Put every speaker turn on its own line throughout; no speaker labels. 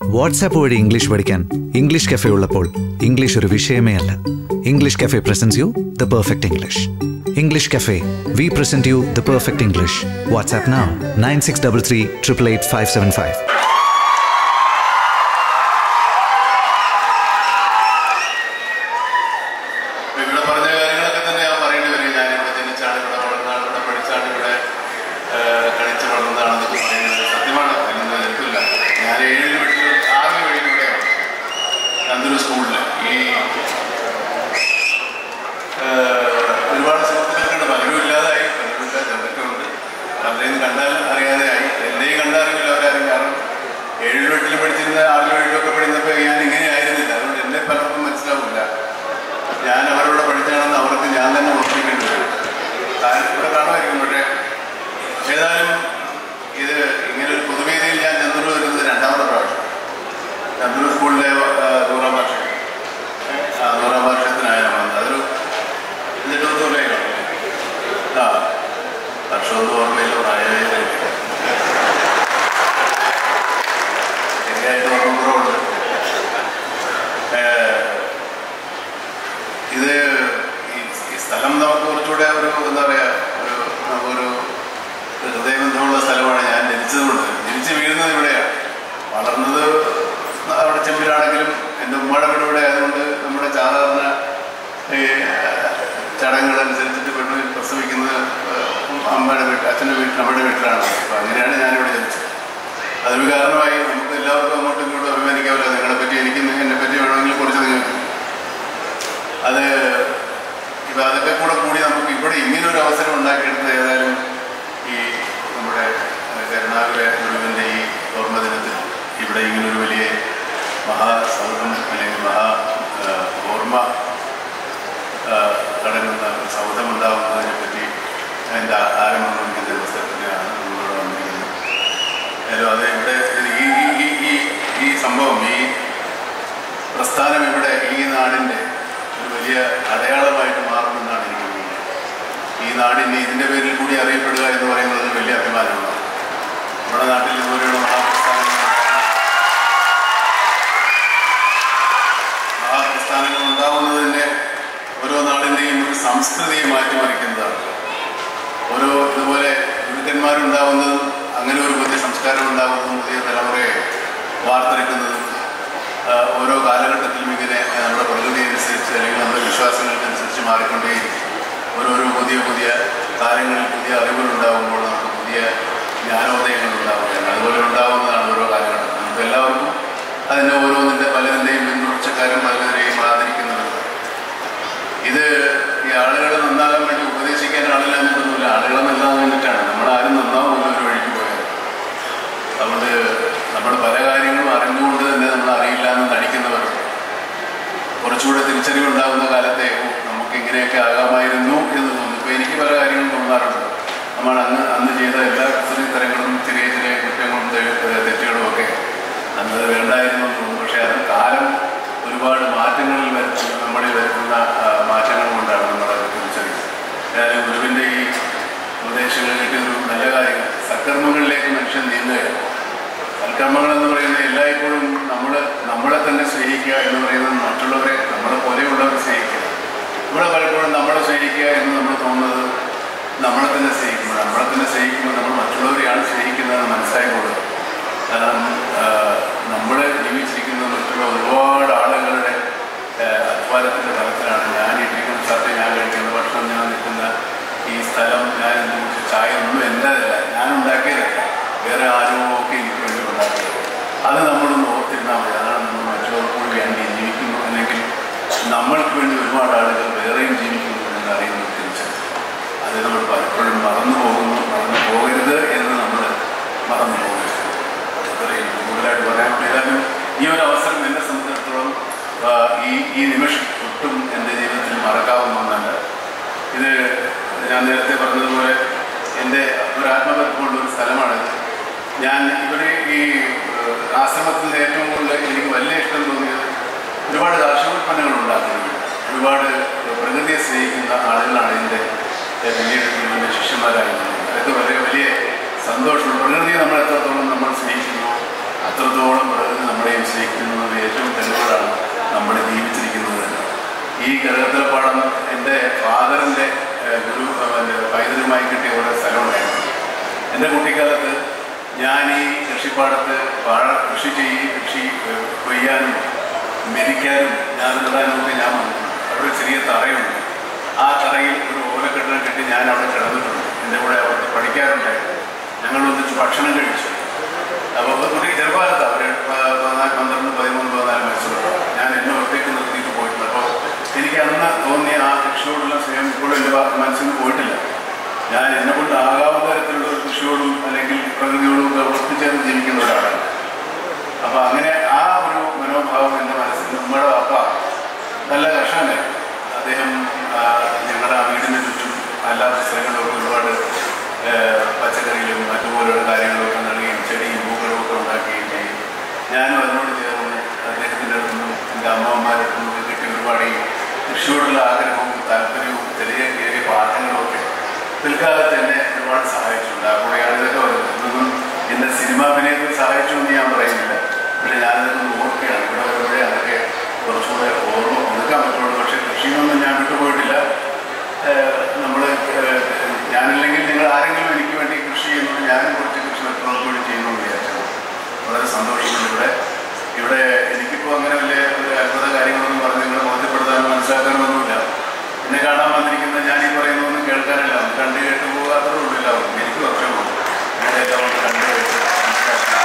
WhatsApp വഴി English പഠിക്കാൻ English cafe ഉള്ളപ്പോൾ ഇംഗ്ലീഷ് ഒരു വിഷയമേ അല്ല English cafe presents you the perfect English English cafe we present you the perfect English WhatsApp now nine six double three triple eight five seven five
ഇവിടെ പറഞ്ഞ കാര്യങ്ങളൊക്കെ തന്നെ ഞാൻ പറയേണ്ടി വരും ഞാൻ ഇവിടെ ജനിച്ചാണ് ഇവിടെ വളർന്നാണ് ഇവിടെ പഠിച്ചാണ് ഇവിടെ ഏഹ്, കളിച്ച് വളർന്നതാണെന്നൊക്കെ പറയുന്നത് സത്യമാണ് അതിനൊന്നും എതിർപ്പില്ല ഞാൻ ഏഴിന് പഠിച്ചു ആറിന് വഴിയിലൂടെയാണ് നന്ദൂർ സ്കൂളിൽ ഈ ഏഹ്, ഒരുപാട് സുഹൃത്തുക്കൾക്കുണ്ട് പലരും ഇല്ലാതായി പലരും ഇല്ല ചിലരൊക്കെ ഉണ്ട് പലരെയും കണ്ടാൽ അറിയാതെ ആയി എന്നെയും കണ്ടറിയില്ല അവരാരും കാരണം ഏഴിൽ വീട്ടിൽ പഠിച്ചിരുന്ന ആറിൽ വീട്ടിലൊക്കെ പഠിച്ചപ്പോൾ ഞാൻ ഇങ്ങനെ ആയിരുന്നില്ല അതുകൊണ്ട് എന്നെ പലർക്കും മനസ്സിലാവില്ല ഞാൻ അവരോട് പഠിച്ചാണെന്ന് അവർക്ക് ഞാൻ തന്നെ ഓർമ്മിക്കേണ്ടി വരും താൻ ഇവിടെ കാണുമായിരിക്കും പക്ഷേ ഏതായാലും ഇത് ഇങ്ങനെ ഒരു പൊതുവേദിയിൽ ഞാൻ ചന്ദ്രൂർ വരുന്നത് രണ്ടാമത്തെ പ്രാവശ്യം ചന്ദ്രൂർ സ്കൂളിലെ ആ, നൂറാം വർഷം ആ നൂറാം വർഷത്തിനായാണ് വന്നത് അതൊരു എന്നിട്ട് ഒന്നും ഓർമ്മയില്ല ആ വർഷമൊന്നും ഓർമ്മയില്ല പ്രായമായില്ല ശരിയായിട്ട് ഓർമ്മ കുറവുണ്ട് ഏഹ്, ഇത് ഈ ഈ സ്ഥലം നമുക്ക് കുറച്ചുകൂടെ ഒരു എന്താ പറയുക ഒരു നമുക്കൊരു ഹൃദയബന്ധമുള്ള സ്ഥലമാണ് ഞാൻ ജനിച്ചതുകൊണ്ട് ജനിച്ച് വീഴുന്നത് ഇവിടെയാണ് വളർന്നത് അവിടെ ചെമ്പിലാണെങ്കിലും എൻ്റെ ഉമ്മയുടെ വീട് ഇവിടെ ആയതുകൊണ്ട് നമ്മുടെ സാധാരണ ഈ ചടങ്ങുകൾ അനുസരിച്ചിട്ട് പെണ്ണ് പ്രസവിക്കുന്നത് അമ്മയുടെ വീട്ടിൽ അച്ഛൻ്റെ വീട്ടിൽ നമ്മുടെ വീട്ടിലാണ് അപ്പോൾ അങ്ങനെയാണ് ഞാനിവിടെ ജനിച്ചത് അതൊരു കാരണമായി നമുക്ക് എല്ലാവർക്കും അങ്ങോട്ടും ഇങ്ങോട്ടും അഭിമാനിക്കാമല്ലോ നിങ്ങളെ പറ്റി എനിക്ക് എന്നെ പറ്റി വേണമെങ്കിൽ കുറച്ച് നിങ്ങൾക്ക് അത് ഇപ്പൊ അതൊക്കെ കൂടെ കൂടി നമുക്ക് ഇവിടെ ഇങ്ങനെ ഒരു അവസരം ഉണ്ടാക്കിയെടുത്തത് ഏതായാലും ഈ നമ്മുടെ ഏഹ്, കരുണാകര ഗുരുവിൻ്റെ ഈ ഓർമ്മ ദിനത്തിൽ ഇവിടെ ഇങ്ങനെ ഒരു വലിയ മഹാസൗധം അല്ലെങ്കിൽ മഹാ ഏഹ്, ഓർമ്മ ഏഹ്, അടങ്ങുന്ന ഒരു സൗധം ഉണ്ടാകുന്നതിനെ പറ്റി അതിൻ്റെ ആരംഭം കുറിക്കുന്ന പുസ്തകത്തിനാണ് നമ്മളിവിടെ വന്നിരിക്കുന്നത് ഏതായാലും അത് ഇവിടെ ഈ ഈ- ഈ ഈ ഈ സംഭവം ഈ പ്രസ്ഥാനം ഇവിടെ ഈ നാടിൻ്റെ ഒരു വലിയ അടയാളമായിട്ട് മാറുമെന്നാണ് എനിക്ക് തോന്നുന്നത് ഈ നാടിന് ഇതിൻ്റെ പേരിൽ കൂടി അറിയപ്പെടുക എന്ന് പറയുന്നത് ഒരു വലിയ അഭിമാനമാണ് നമ്മുടെ നാട്ടിൽ ഇതുപോലെയുള്ള മഹാപ്രസ്ഥാനങ്ങൾ മഹാപ്രസ്ഥാനങ്ങൾ ഉണ്ടാവുന്നതിൻ്റെ ഓരോ നാടിൻ്റെയും ഒരു സംസ്കൃതിയെ മാറ്റിമറിക്കുന്നതാണ് ഓരോ ഇതുപോലെ ഗുരുക്കന്മാരുണ്ടാവുന്നതും അങ്ങനെ ഒരു പുതിയ സംസ്കാരം ഉണ്ടാകുന്നതും പുതിയ തലമുറയെ വാർത്തെടുക്കുന്നതും ആ, ഓരോ കാലഘട്ടത്തിലും ഇങ്ങനെ ആ, നമ്മുടെ പ്രകൃതി അനുസരിച്ച് അല്ലെങ്കിൽ നമ്മുടെ വിശ്വാസങ്ങൾക്കനുസരിച്ച് മാറിക്കൊണ്ടേയിരിക്കും ഓരോരോ പുതിയ പുതിയ കാലങ്ങളിൽ പുതിയ അറിവുകൾ ഉണ്ടാകുമ്പോൾ നമുക്ക് പുതിയ ജ്ഞാനോദയങ്ങൾ ഉണ്ടാവുകയാണ് അതുപോലെ ഉണ്ടാകുന്നതാണ് ഓരോ കാലഘട്ടത്തിൽ നമുക്ക് എല്ലാവർക്കും അതിൻ്റെ ഓരോന്നിൻ്റെ പലതിൻ്റെയും പിന്തുടർച്ചക്കാരും പലതിനെയും ആദരിക്കുന്നവരുണ്ട് ഇത് ഈ ആളുകളെ നന്നാകാൻ വേണ്ടി ഉപദേശിക്കാൻ ആളില്ല എന്നൊന്നുമില്ല ആളുകളെ നന്നാകാൻ വേണ്ടിയിട്ടാണ് നമ്മൾ ആരും നന്നാവുന്ന ഒരു വഴിക്ക് പോയത് അതുകൊണ്ട് നമ്മൾ പല കാര്യങ്ങളും അറിഞ്ഞുകൊണ്ട് തന്നെ നമ്മൾ അറിയില്ല എന്ന് നടിക്കുന്നവർ കുറച്ചുകൂടെ തിരിച്ചറിവുണ്ടാകുന്ന കാലത്തെ ഓ, നമുക്ക് ഇങ്ങനെയൊക്കെ ആകാമായിരുന്നു എന്ന് തോന്നുന്നു ഇപ്പോൾ എനിക്ക് പല കാര്യങ്ങളും തോന്നാറുണ്ട് നമ്മൾ അന്ന് അന്ന് ചെയ്ത എല്ലാ ചെറിയ തരങ്ങളും ചെറിയ ചെറിയ കുറ്റങ്ങളും തെ- തെറ്റുകളും ഒക്കെ അന്ന് അത് വേണ്ടായിരുന്നു എന്ന് തോന്നുന്നു പക്ഷേ അത് കാലം ഒരുപാട് മാറ്റങ്ങളിൽ വരുത്തുന്ന നമ്മളിൽ വരുത്തുന്ന ആ, മാറ്റങ്ങൾ കൊണ്ടാണ് നമ്മളത് തിരിച്ചറിയുന്നത് ഏതായാലും ഗുരുവിൻ്റെ ഈ ഉപദേശങ്ങൾ കിട്ടിയൊരു നല്ല കാര്യങ്ങൾ സൽക്കർമ്മങ്ങളിലേക്ക് മനുഷ്യൻ നീങ്ങുകയാണ് സൽക്കർമ്മങ്ങൾ എന്ന് പറയുന്നത് എല്ലായ്പ്പോഴും നമ്മൾ നമ്മളെ തന്നെ സ്നേഹിക്കുക എന്ന് പറയുന്നത് മറ്റുള്ളവരെ നമ്മളെ പോലെയുള്ളവരെ സ്നേഹിക്കുക ഇവിടെ പലപ്പോഴും നമ്മളെ സ്നേഹിക്കുക എന്ന് നമ്മൾ തോന്നുന്നത് നമ്മളെ തന്നെ സ്നേഹിക്കുമ്പോൾ നമ്മളെ തന്നെ സ്നേഹിക്കുമ്പോൾ നമ്മൾ മറ്റുള്ളവരെയാണ് സ്നേഹിക്കുന്നതെന്ന് മനസ്സിലായിക്കോളും കാരണം നമ്മൾ ജീവിച്ചിരിക്കുന്ന മറ്റുള്ള ഒരുപാട് ആളുകളുടെ ആഹ്, അധ്വാനത്തിൻ്റെ ഫലത്തിലാണ് ഞാൻ ഇട്ടിരിക്കുന്ന സ്ഥലത്ത് ഞാൻ കഴിക്കുന്ന ഭക്ഷണം ഞാൻ നിൽക്കുന്ന ഈ സ്ഥലം ഞാൻ എന്ത് കുറിച്ച് ചായ ഒന്നും എൻ്റെതല്ല ഞാൻ ഉണ്ടാക്കിയതല്ല വേറെ ആരോ ഒക്കെ എനിക്ക് വേണ്ടി ഉണ്ടാക്കിയത് അത് നമ്മളൊന്ന് ഓർത്തിരുന്നാൽ മതി അതാണ് നമ്മൾ മറ്റുള്ളവർക്ക് കൂടി വേണ്ടി ജീവിക്കുന്നു അല്ലെങ്കിൽ നമ്മൾക്ക് വേണ്ടി ഒരുപാട് ആളുകൾ വേറെയും ജീവിക്കുന്നു എന്ന് അറിയുന്നത് തിരിച്ചറിയും അത് നമ്മൾ പലപ്പോഴും മറന്നു പോകുന്നു മറന്നു പോകരുത് എന്ന് നമ്മൾ മറന്നു പോകരുത് അത്രയും കൂടുതലായിട്ട് പറയാൻ ഏതായാലും ഈ ഒരു അവസരം എന്നെ സംബന്ധിച്ചിടത്തോളം ആ, ഈ ഈ നിമിഷം ഒട്ടും എൻ്റെ ജീവിതത്തിൽ മറക്കാവുന്ന ഒന്നല്ല ഇത് ഞാൻ നേരത്തെ പറഞ്ഞതുപോലെ എൻ്റെ ഒരു ആത്മബന്ധമുള്ള ഒരു സ്ഥലമാണിത് ഞാൻ ഇവിടെ ഈ ഏഹ്, ആശ്രമത്തിൽ ഏറ്റവും കൂടുതൽ എനിക്ക് വലിയ ഇഷ്ടം തോന്നിയത് ഒരുപാട് കാർഷികോൽപ്പന്നങ്ങൾ ഉണ്ടാക്കുന്നത് ഒരുപാട് പ്രകൃതിയെ സ്നേഹിക്കുന്ന ആളുകളാണ് ഇതിൻ്റെ പിന്നീട് ഇതിൻ്റെ ശിഷ്യന്മാരായിരുന്നത് അതൊക്കെ വളരെ വലിയ സന്തോഷം പ്രകൃതിയെ നമ്മൾ എത്രത്തോളം നമ്മൾ സ്നേഹിക്കുന്നു അത്രത്തോളം പ്രകൃതി നമ്മളെയും ജയിക്കുന്നു എന്നത് ഏറ്റവും തെളിവുകളാണ് നമ്മൾ ജീവിച്ചിരിക്കുന്നത് തന്നെ ഈ കരകത്തലപ്പാടം എൻ്റെ ഫാദറിൻ്റെ ഗുരു എൻ്റെ പൈതൃകമായി കിട്ടിയ ഒരു സ്ഥലമുണ്ടായിരുന്നു എൻ്റെ കുട്ടിക്കാലത്ത് ഞാൻ ഈ കൃഷിപ്പാടത്ത് വാഴ കൃഷി ചെയ്യും കൃഷി ഏഹ്, കൊയ്യാനും മെതിക്കാനും ഞാൻ നടാനൊക്കെ ഞാൻ വന്നിട്ടുണ്ട് അവിടെ ഒരു ചെറിയ തറയുണ്ട് ആ തറയിൽ ഒരു ഓലക്കെട്ടിനെ കെട്ടി ഞാൻ അവിടെ കിടന്നിട്ടുണ്ട് എൻ്റെ കൂടെ അവിടെ പഠിക്കാറുണ്ടായിരുന്നു ഞങ്ങൾ ഒന്നിച്ച് ഭക്ഷണം കഴിച്ചു അപ്പോൾ കുട്ടി ചെറുപ്പകാലത്ത് അവർ പതിനാല് പന്ത്രണ്ട് പതിമൂന്ന് പതിനാല് വയസ്സുള്ള ഞാൻ എന്നെ ഒറ്റയ്ക്ക് നിർത്തിയിട്ട് പോയിട്ടുണ്ട് അപ്പോൾ എനിക്ക് അന്ന് തോന്നിയ ആ കൃഷിയോടുള്ള സ്നേഹം ഇപ്പോഴും എൻ്റെ ഭാ- മനസ്സിൽ നിന്ന് പോയിട്ടില്ല ഞാൻ എന്നെ കൊണ്ട് ആകാവുന്ന തരത്തിലുള്ള ഒരു കൃഷിയോടും അല്ലെങ്കിൽ പ്രകൃതിയോടും ഒക്കെ ഒത്തുചേർന്ന് ജീവിക്കുന്ന ഒരാളാണ് അപ്പൊ അങ്ങനെ ആ ഒരു മനോഭാവം എൻ്റെ മനസ്സിൽ നമ്മുടെ അപ്പ നല്ല കർഷകനായിരുന്നു അദ്ദേഹം ആ, ഞങ്ങളുടെ ആ വീടിന് ചുറ്റും അല്ലാത്ത സ്ഥലങ്ങളിലൊക്കെ ഒരുപാട് ആ, പച്ചക്കറികളും മറ്റുപോലുള്ള കാര്യങ്ങളൊക്കെ നടുകയും ചെടിയും പൂക്കളും ഒക്കെ ഉണ്ടാക്കുകയും ചെയ്യും ഞാനും അതിനോട് ചേർന്ന് അദ്ദേഹത്തിൻ്റെ അടുത്ത് നിന്നും എൻ്റെ അമ്മമാരുടെ അടുത്ത് നിന്നും കിട്ടിയ ഒരുപാട് ഈ കൃഷിയോടുള്ള ആഗ്രഹവും താല്പര്യവും ചെറിയ ചെറിയ പാഠങ്ങളും ഒക്കെ പിൽക്കാലത്ത് എന്നെ ഒരുപാട് സഹായിച്ചിട്ടുണ്ട് ആ കൂടെയാണ് ഇതൊക്കെ വരുന്നത് ഇതൊന്നും എന്നെ സിനിമാഭിനയത്തിൽ സഹായിച്ചു എന്ന് ഞാൻ പറയുന്നില്ല പക്ഷേ ഞാനതൊക്കെ ഓർക്കുകയാണ് ഇവിടെ വരുമ്പോഴേ അതൊക്കെ കുറച്ചുകൂടെ ഓർമ്മ പുതുക്കാൻ പറ്റുള്ളൂ പക്ഷേ കൃഷിയൊന്നും ഞാൻ വിട്ടുപോയിട്ടില്ല നമ്മൾ ഞാനില്ലെങ്കിൽ നിങ്ങൾ ആരെങ്കിലും എനിക്ക് വേണ്ടി കൃഷി ചെയ്യുന്നത് ഞാനും കുറച്ച് കൃഷി മറ്റുള്ളവർക്ക് വേണ്ടി ചെയ്യുമെന്ന് വിചാരിച്ചത് വളരെ സന്തോഷമുണ്ട് ഇവിടെ ഇവിടെ എനിക്കിപ്പോൾ അങ്ങനെ വലിയ ഒരു അത്ഭുത കാര്യങ്ങളൊന്നും പറഞ്ഞ് നിങ്ങളെ ബോധ്യപ്പെടുത്താനോ മനസ്സിലാക്കാനോ ഒന്നുമില്ല എന്നെ കാണാൻ വന്നിരിക്കുന്ന ഞാൻ ഈ പറയുന്നതൊന്നും കേൾക്കാനല്ല ഒന്ന് കണ്ട് കേട്ട് പോകാത്തതേ ഉള്ളൂ എല്ലാവർക്കും എനിക്ക് കുറച്ചേ ഉള്ളൂ നിങ്ങളെ എല്ലാവരും കണ്ട് കേട്ട് മനസ്സിലാക്കി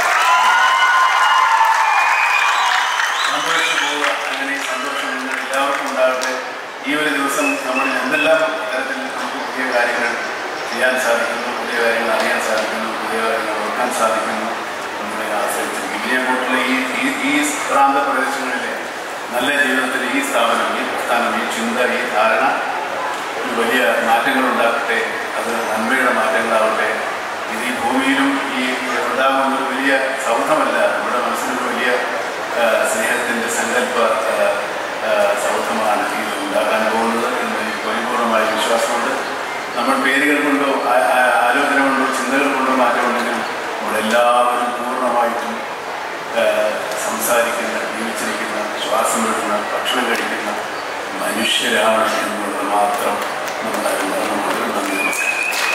സന്തോഷിച്ചു പോവുക അങ്ങനെ ഈ സന്തോഷം നിങ്ങൾ എല്ലാവർക്കും ഉണ്ടാകട്ടെ ഈ ഒരു ദിവസം നമ്മൾ എന്തെല്ലാം തരത്തിൽ നമുക്ക് പുതിയ കാര്യങ്ങൾ ചെയ്യാൻ സാധിക്കുന്നു പുതിയ കാര്യങ്ങൾ അറിയാൻ സാധിക്കുന്നു പുതിയ കാര്യങ്ങൾ ഓർക്കാൻ സാധിക്കുന്നു നമ്മളെ ആശ്രയിച്ചിരിക്കും ഇനി അങ്ങോട്ടുള്ള ഈ ഈ ഈ പ്രാന്ത പ്രദേശങ്ങളിലെ നല്ല ജീവിതത്തിൽ ഈ സ്ഥാപനം ഈ പ്രസ്ഥാനം ഈ ചിന്ത ഈ ധാരണ ഒരു വലിയ മാറ്റങ്ങൾ ഉണ്ടാക്കട്ടെ അത് നന്മയുടെ മാറ്റങ്ങളാവട്ടെ ഇത് ഈ ഭൂമിയിലും ഈ ഉണ്ടാകുന്ന ഒരു വലിയ സൗധമല്ല നമ്മുടെ മനസ്സിലൊരു വലിയ ആ, സ്നേഹത്തിൻ്റെ സങ്കല്പ ആ, ആ, സൗധമാണ് ഇത് ഉണ്ടാക്കാൻ പോകുന്നത് എന്ന് എനിക്ക് പരിപൂർണമായ വിശ്വാസമുണ്ട് നമ്മൾ പേരുകൾ കൊണ്ടോ ആ- ആ- ആലോചന കൊണ്ടോ ചിന്തകൾ കൊണ്ടോ മാറ്റമുണ്ടെങ്കിൽ നമ്മളെല്ലാവരും പൂർണ്ണമായിട്ടും ആ, സംസാരിക്കുന്ന ജീവിച്ചിരിക്കുന്ന ശ്വാസം വിടുന്ന ഭക്ഷണം കഴിക്കുന്ന മനുഷ്യരാണ് എന്നുള്ളത് മാത്രം നമ്മൾ അറിയുന്നത് നന്ദി നമസ്കാരം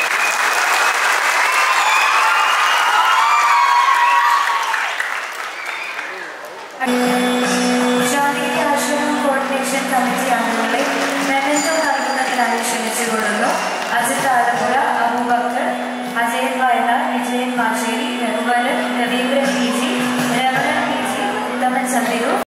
ജാതീയ ആശ്രമം കോർഡിനേഷൻ കമ്മിറ്റി അംഗങ്ങളെ മെമെന്റോ നൽകുന്നതിനായി ക്ഷണിച്ചുകൊള്ളുന്നു Ajith Alappuzha Abubakar Ajayan Vayalar Vijayan Macheri Raghuvaran Raveendran P G Ramanan P G Uthaman Chandru